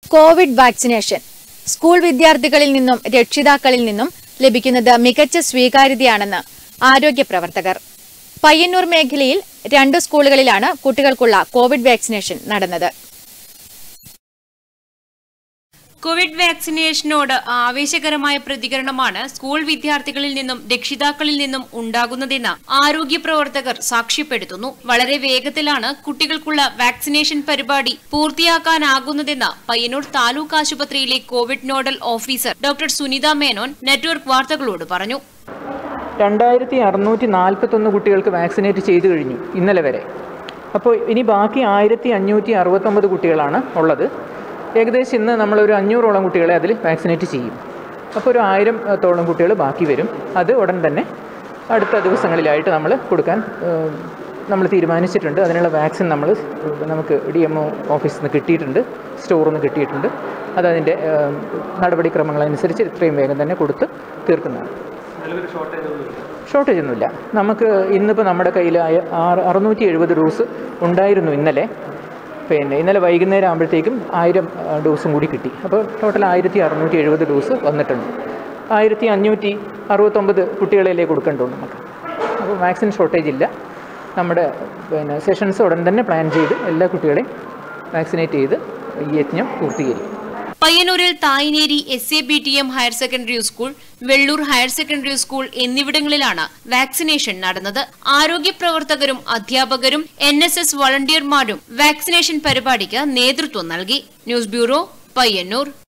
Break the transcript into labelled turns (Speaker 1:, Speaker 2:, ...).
Speaker 1: Covid vaccination school വിദ്യാർത്ഥികളിൽ നിന്നും രക്ഷിതാക്കളിൽ നിന്നും ലഭിക്കുന്നത് മികച്ച സ്വീകാര്യതയാണെന്ന് ആരോഗ്യ പ്രവർത്തകർ പയ്യന്നൂർ മേഖലയിൽ രണ്ട് സ്കൂളുകളിലാണ് കുട്ടികൾക്കുള്ള കോവിഡ് വാക്സിനേഷൻ നടന്നത്
Speaker 2: കോവിഡ് വാക്സിനേഷനോട് ആവേശകരമായ പ്രതികരണമാണ് സ്കൂൾ വിദ്യാർത്ഥികളിൽ നിന്നും രക്ഷിതാക്കളിൽ നിന്നും ഉണ്ടാകുന്നതെന്ന് ആരോഗ്യ പ്രവർത്തകർ സാക്ഷ്യപ്പെടുത്തുന്നു വളരെ വേഗത്തിലാണ് കുട്ടികൾക്കുള്ള വാക്സിനേഷൻ പരിപാടി പൂർത്തിയാക്കാനാകുന്നതെന്ന് പയ്യന്നൂർ താലൂക്ക് ആശുപത്രിയിലെ covid nodal officer doctor Sunitha Menon network വാർത്തകളോട് പറഞ്ഞു
Speaker 3: രണ്ടായിരത്തി അറുന്നൂറ്റി നാൽപ്പത്തൊന്ന് കുട്ടികൾക്ക് വാക്സിനേറ്റ് ചെയ്തു കഴിഞ്ഞു ഇന്നലെ വരെ അപ്പോൾ ഇനി ബാക്കി ആയിരത്തി അഞ്ഞൂറ്റി അറുപത്തൊമ്പത് കുട്ടികളാണ് ഉള്ളത് ഏകദേശം ഇന്ന് നമ്മളൊരു അഞ്ഞൂറോളം കുട്ടികളെ അതിൽ വാക്സിനേറ്റ് ചെയ്യും അപ്പോൾ ഒരു ആയിരത്തോളം കുട്ടികൾ ബാക്കി വരും അത് ഉടൻ തന്നെ അടുത്ത ദിവസങ്ങളിലായിട്ട് നമ്മൾ കൊടുക്കാൻ ഏഹ്, നമ്മൾ തീരുമാനിച്ചിട്ടുണ്ട് അതിനുള്ള വാക്സിൻ നമ്മൾ നമുക്ക് ഡി എം ഒ ഓഫീസിൽ നിന്ന് കിട്ടിയിട്ടുണ്ട് സ്റ്റോറിൽ നിന്ന് കിട്ടിയിട്ടുണ്ട് അത് അതിൻ്റെ ഏഹ്, നടപടിക്രമങ്ങളനുസരിച്ച് ഇത്രയും വേഗം തന്നെ കൊടുത്ത് തീർക്കുന്നതാണ് ഷോർട്ടേജ് ഒന്നുമില്ല നമുക്ക് ഇന്നിപ്പോൾ നമ്മുടെ കയ്യിൽ ആറ് അറുന്നൂറ്റി എഴുപത് ഡോസ് ഉണ്ടായിരുന്നു ഇന്നലെ പിന്നെ ഇന്നലെ വൈകുന്നേരം ആകുമ്പോഴത്തേക്കും ആയിരം ആ, ഡോസും കൂടി കിട്ടി അപ്പോൾ ടോട്ടൽ ആയിരത്തി അറുന്നൂറ്റി എഴുപത് ഡോസ് വന്നിട്ടുണ്ട് ആയിരത്തി അഞ്ഞൂറ്റി അറുപത്തൊമ്പത് കുട്ടികളെല്ലേ കൊടുക്കേണ്ടുള്ളൂ നമുക്ക് അപ്പോൾ വാക്സിൻ ഷോർട്ടേജ് ഇല്ല നമ്മുടെ പിന്നെ സെഷൻസ് ഉടൻ തന്നെ പ്ലാൻ ചെയ്ത് എല്ലാ കുട്ടികളെയും വാക്സിനേറ്റ് ചെയ്ത് ഈ യജ്ഞം പൂർത്തീകരിക്കും
Speaker 2: പയ്യന്നൂരിൽ Thayineri S A B T M higher secondary school Vellur higher secondary school എന്നിവിടങ്ങളിലാണ് വാക്സിനേഷൻ നടന്നത് ആരോഗ്യ പ്രവർത്തകരും അധ്യാപകരും എൻ എസ് എസ് വളണ്ടിയർമാരും വാക്സിനേഷൻ പരിപാടിക്ക് നേതൃത്വം നൽകി ന്യൂസ് ബ്യൂറോ പയ്യന്നൂർ